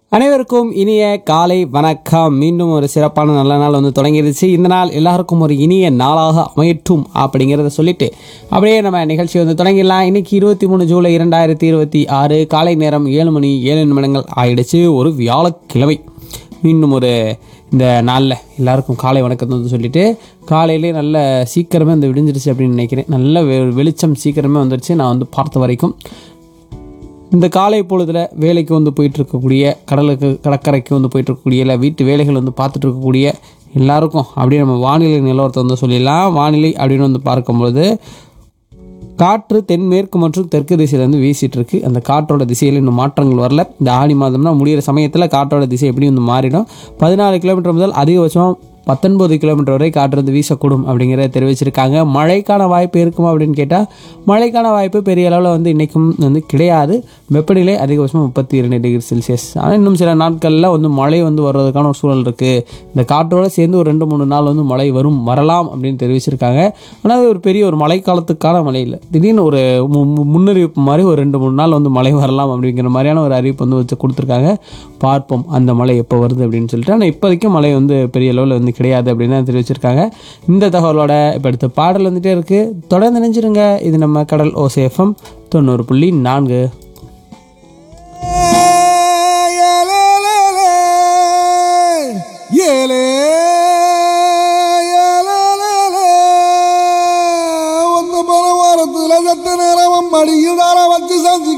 அனைவருக்கும் இனிய காலை வணக்கம் மீண்டும் ஒரு சிறப்பான நல்ல நாள் வந்து தொடங்கிருச்சு இந்த நாள் எல்லாருக்கும் ஒரு இனிய நாளாக அமையட்டும் அப்படிங்கிறத சொல்லிட்டு அப்படியே நம்ம நிகழ்ச்சி வந்து தொடங்கிடலாம் இன்னைக்கு இருபத்தி மூணு ஜூலை இரண்டாயிரத்தி இருபத்தி ஆறு காலை நேரம் ஏழு மணி ஏழு நிமிடங்கள் ஆயிடுச்சு ஒரு வியாழக்கிழமை மீண்டும் ஒரு இந்த நாளில் எல்லாருக்கும் காலை வணக்கத்தை வந்து சொல்லிட்டு காலையிலே நல்ல சீக்கிரமே வந்து விடிஞ்சிருச்சு அப்படின்னு நினைக்கிறேன் நல்ல வெ- வெளிச்சம் சீக்கிரமே வந்துருச்சு நான் வந்து பார்த்த வரைக்கும் இந்த காலை பொழுதுல வேலைக்கு வந்து போயிட்டு இருக்கக்கூடிய கடலுக்கு கடற்கரைக்கு வந்து போயிட்டு இருக்கக்கூடிய இல்லை வீட்டு வேலைகள் வந்து பார்த்துட்டு இருக்கக்கூடிய எல்லாருக்கும் அப்படியே நம்ம வானிலை நிலவரத்தை வந்து சொல்லிடலாம் வானிலை அப்படின்னு வந்து பார்க்கும்பொழுது காற்று தென்மேற்கு மற்றும் தெற்கு திசையிலேருந்து வீசிட்டு இருக்கு அந்த காற்றோட திசையில் இன்னும் மாற்றங்கள் வரல இந்த ஆடி மாதம்னா முடியிற சமயத்தில் காற்றோட திசை எப்படி வந்து மாறிடும் பதினாலு கிலோமீட்டர் முதல் அதிகபட்சம் பத்தொன்பது கிலோமீட்டர் வரை காற்று வந்து வீசக்கூடும் அப்படிங்கிறத தெரிவிச்சிருக்காங்க மழைக்கான வாய்ப்பு இருக்குமா அப்படின்னு கேட்டால் மழைக்கான வாய்ப்பு பெரிய அளவில் வந்து இன்றைக்கும் வந்து கிடையாது வெப்பநிலை அதிகபட்சம் முப்பத்தி இரண்டு டிகிரி செல்சியஸ் ஆனால் இன்னும் சில நாட்களில் வந்து மழை வந்து வர்றதுக்கான ஒரு சூழல் இருக்குது இந்த காற்றோட சேர்ந்து ஒரு ரெண்டு மூணு நாள் வந்து மழை வரும் வரலாம் அப்படின்னு தெரிவிச்சிருக்காங்க ஆனால் அது ஒரு பெரிய ஒரு மழைக்காலத்துக்கான மழை இல்லை திடீர்னு ஒரு மு- மு- முன்னறிவிப்பு மாதிரி ஒரு ரெண்டு மூணு நாள் வந்து மழை வரலாம் அப்படிங்கிற மாதிரியான ஒரு அறிவிப்பு வந்து வச்சு கொடுத்துருக்காங்க பார்ப்போம் அந்த மழை எப்போ வருது அப்படின்னு சொல்லிட்டு ஆனால் இப்போதைக்கும் மழை வந்து பெரிய அளவில் வந்து கிடையாது அப்படின்னு தான் தெரிவிச்சிருக்காங்க இந்த தகவலோட இப்போ அடுத்த பாடல் வந்துட்டே இருக்குது தொடர்ந்து நினைச்சிருங்க இது நம்ம கடல் ஓசேஃபம் தொண்ணூறு புள்ளி நான்கு